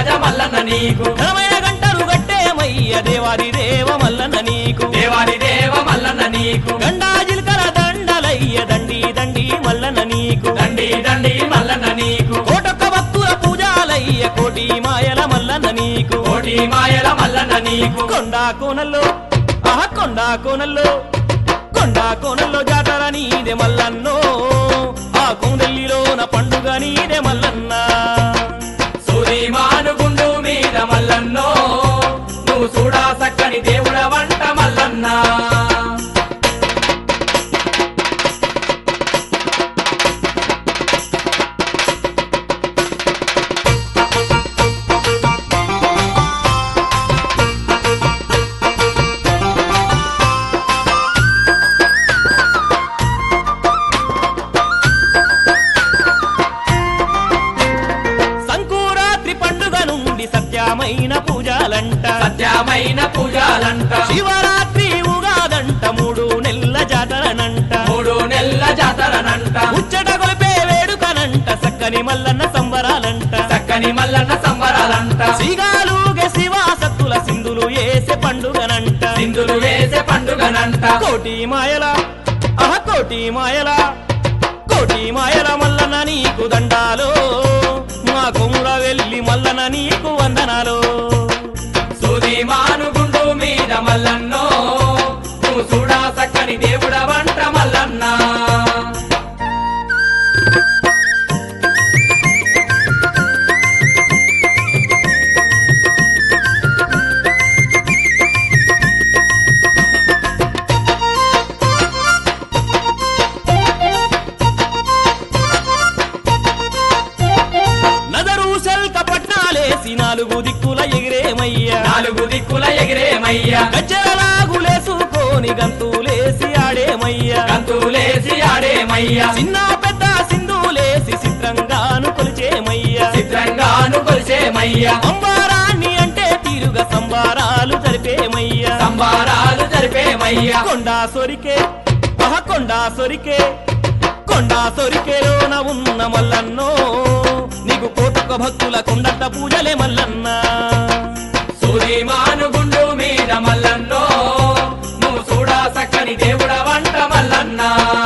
రాజ మల్లన్న నీకు ఘనమైన గంటలు గట్టేమయ్య దేవాది దేవ మల్లన్న నీకు దేవాది దేవ మల్లన్న నీకు గండా జిల్కల దండలయ్య దండి దండి మల్లన్న నీకు దండి దండి మల్లన్న నీకు కోటొక్క భక్తుల పూజాలయ్య కోటి మాయల మల్లన్న నీకు కోటి మాయల మల్లన్న నీకు కొండా కోనల్లో ఆహ కొండా కోనల్లో కొండా కోనల్లో జాతర నీదే మల్లన్నో ఆ కొండెల్లిలోన పండుగ నీదే మల్లన్న సూది మానుగుండు మీద మల్లన్నో నువ్వు చూడా సక్కని దేవుడ వంట మల్లన్న సంకురాత్రి పండుగ నుండి సత్యమైన పూజలంట సత్యమైన పూజలంట శివరాత్రి ఉగాదంట మూడు నెలల జాతరనంట మూడు నెలల జాతరనంట ముచ్చట కొలిపే వేడుకనంట సక్కని మల్లన్న సంబరాలంట చక్కని మల్లన్న సంబరాలంట సిగాలుగే శివాసత్తుల సింధులు ఏసే పండుగనంట సింధులు వేసే పండుగనంట కోటి మాయల ఆహ కోటి మాయల కోటి మాయల మల్లన్న నీకు దండాలో మా కొముర వెళ్ళి మల్లన్న నీకు వందనాలు సూది మానుగుండు మీద మల్లన్నో నువ్వు చూడా సక్కని దేవుడ వంట మల్లన్న నదరు శల్క పట్నాలేసి నాలుగు దిక్కుల ఎగిరేమయ్యా నాలుగు దిక్కుల ఎగిరేమయ్యా గజ్జలాగులేసుకొని గంతులేసి ఆడేమయ్యా గంతులేసి ఆడేమయ్యా చిన్న పెద్ద సింధులేసి చిత్రంగాను కొలిచేమయ్యా చిత్రంగాను కొలిసేమయ్యా అంబారాన్ని అంటే తీరుగా సంబారాలు జరిపేమయ్యా సంబారాలు జరిపేమయ్యా కొండా సొరికే అహ కొండా సొరికే కొండా సొరికేలోన ఉన్న మల్లన్నో నీకు కోటొక్క భక్తుల కొండంత పూజలే మల్లన్న సూది మానుగుండు మీద మల్లన్నో నువ్వు చూడా సక్కని దేవుడ వంట మల్లన్న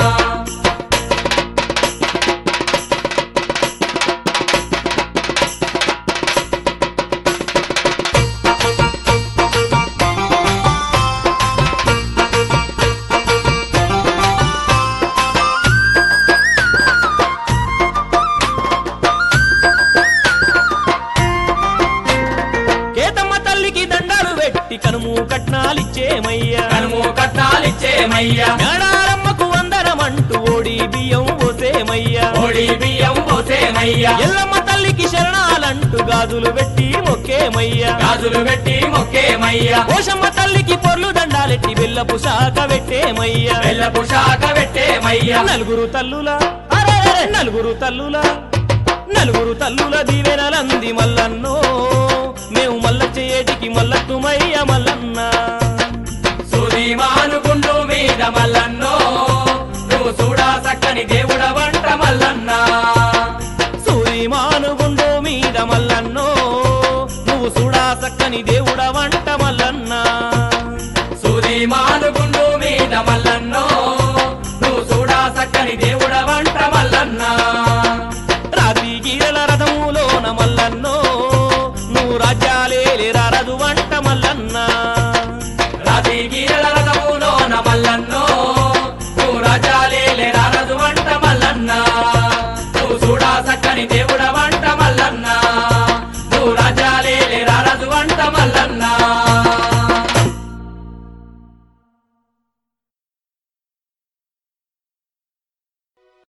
కేతమ్మ తల్లికి దండాలు పెట్టి కనుము కట్నాలిచ్చేమయ్యా కనుము కట్నాలిచ్చేమయ్యా మేడారమ్మకు వందనమంటూ ఓడి బియ్యం పోసేమయ్యా ఓడి బియ్యం పోసేమయ్యా ఎల్లమ్మ తల్లికి శరణాలంటూ గాజులు పెట్టి మొక్కేమయ్యా గాజులు పెట్టి మొక్కేమయ్యా పోషమ్మ తల్లికి పొర్లు దండాలెట్టి బెల్లపు శాఖ పెట్టేమయ్యా బెల్లపు శాఖ పెట్టేమయ్యా నలుగురు తల్లుల అరే అరే, నలుగురు తల్లుల నలుగురు తల్లుల దీవెనలంది మల్లన్నో మేము మల్ల చేయటికి మల్లత్తుమయ్య మల్లన్న సూది మానుగుండు మీద మల్లన్నో నువ్వు చూడా సక్కని దేవుడ వంట మల్లన్న సూరి మానుగుండు మీద మల్లన్నో నువ్వు చూడా సక్కని దేవుడ వంట మల్లన్న సూది మానుగుండు మీద మల్లన్నో